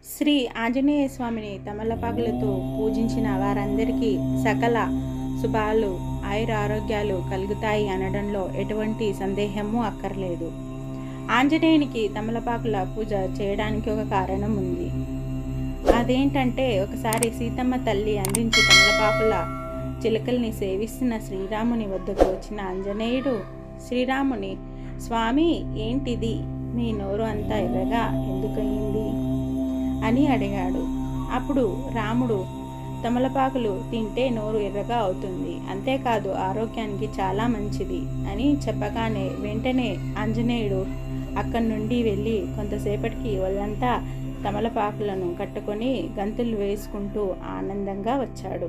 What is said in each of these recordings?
శ్రీ ఆంజనేయ స్వామిని తమలపాకులతో పూజించిన వారందరికీ సకల శుభాలు ఆయుర ఆరోగ్యాలు కలుగుతాయి అనడంలో ఎటువంటి సందేహము అక్కర్లేదు ఆంజనేయునికి తమలపాకుల పూజ చేయడానికి ఒక కారణం ఉంది అదేంటంటే ఒకసారి సీతమ్మ తల్లి అందించి తమలపాకుల చిలకల్ని సేవిస్తున్న శ్రీరాముని వద్దకు వచ్చిన ఆంజనేయుడు శ్రీరాముని స్వామి ఏంటిది మీ నోరు అంతా ఎర్రగా ఎందుకయింది అని అడిగాడు అప్పుడు రాముడు తమలపాకులు తింటే నోరు ఎర్రగా అవుతుంది అంతేకాదు ఆరోగ్యానికి చాలా మంచిది అని చెప్పగానే వెంటనే ఆంజనేయుడు అక్కడి నుండి వెళ్ళి కొంతసేపటికి ఒళ్ళంతా తమలపాకులను కట్టుకొని గంతులు వేసుకుంటూ ఆనందంగా వచ్చాడు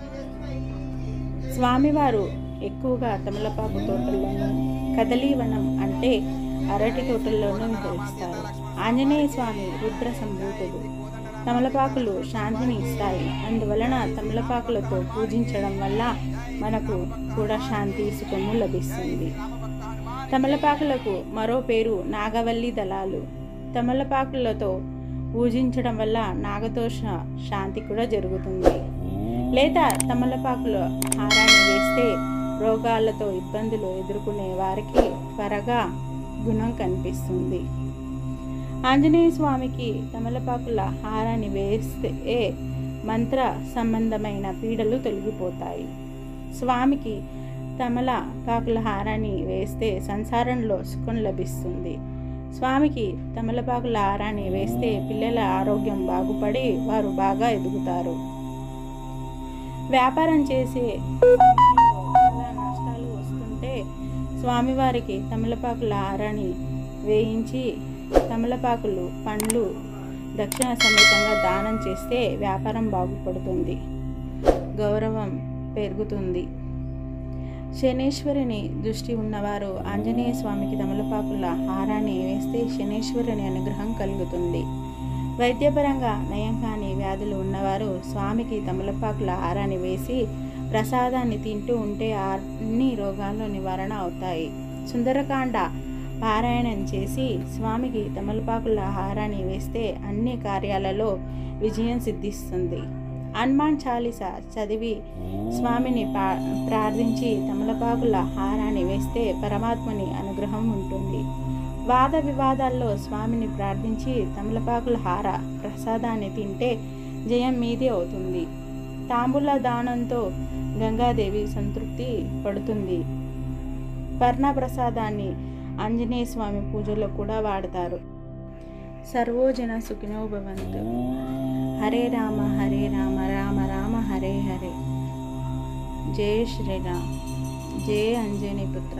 స్వామివారు ఎక్కువగా తమలపాకు తోటల్లోనూ కదలీవనం అంటే అరటి తోటల్లోనూ తెలుస్తారు ఆంజనేయ స్వామి రుద్ర సంభూతుడు తమలపాకులు శాంతిని ఇస్తాయి అందువలన తమలపాకులతో పూజించడం వల్ల మనకు కూడా శాంతి సుఖము లభిస్తుంది తమలపాకులకు మరో పేరు నాగవల్లి దళాలు తమలపాకులతో పూజించడం వల్ల నాగదోష శాంతి కూడా జరుగుతుంది లేదా తమలపాకుల హారాన్ని వేస్తే రోగాలతో ఇబ్బందులు ఎదుర్కొనే వారికి త్వరగా గుణం కనిపిస్తుంది ఆంజనేయ స్వామికి తమలపాకుల హారాన్ని వేస్తే మంత్ర సంబంధమైన పీడలు తొలగిపోతాయి స్వామికి తమలపాకుల హారాన్ని వేస్తే సంసారంలో సుఖం లభిస్తుంది స్వామికి తమలపాకుల హారాన్ని వేస్తే పిల్లల ఆరోగ్యం బాగుపడి వారు బాగా ఎదుగుతారు వ్యాపారం చేసే చాలా నష్టాలు వస్తుంటే స్వామివారికి తమలపాకుల హారాన్ని వేయించి తమలపాకులు పండ్లు దక్షిణ సమేతంగా దానం చేస్తే వ్యాపారం బాగుపడుతుంది గౌరవం పెరుగుతుంది శనేశ్వరుని దృష్టి ఉన్నవారు ఆంజనేయ స్వామికి తమలపాకుల హారాన్ని వేస్తే శనేశ్వరుని అనుగ్రహం కలుగుతుంది వైద్యపరంగా నయం కాని వ్యాధులు ఉన్నవారు స్వామికి తమలపాకుల హారాన్ని వేసి ప్రసాదాన్ని తింటూ ఉంటే అన్ని రోగాలు నివారణ అవుతాయి సుందరకాండ పారాయణం చేసి స్వామికి తమలపాకుల హారాన్ని వేస్తే అన్ని కార్యాలలో విజయం సిద్ధిస్తుంది హనుమాన్ చాలీస చదివి స్వామిని పా ప్రార్థించి తమలపాకుల హారాన్ని వేస్తే పరమాత్మని అనుగ్రహం ఉంటుంది వాద వివాదాల్లో స్వామిని ప్రార్థించి తమలపాకుల హార ప్రసాదాన్ని తింటే జయం మీది అవుతుంది తాంబూల దానంతో గంగాదేవి సంతృప్తి పడుతుంది పర్ణ ప్రసాదాన్ని ఆంజనేయ స్వామి పూజలో కూడా వాడతారు సర్వోజన సుఖినో భవంతు హరే రామ హరే రామ రామ రామ హరే హరే జయ శ్రీరామ్ జయ అంజనీ పుత్ర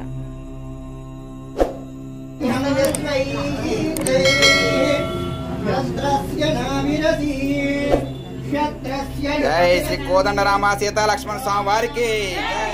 జై శ్రీ కోదండ రామ సీతా లక్ష్మణ స్వామి వారికి జై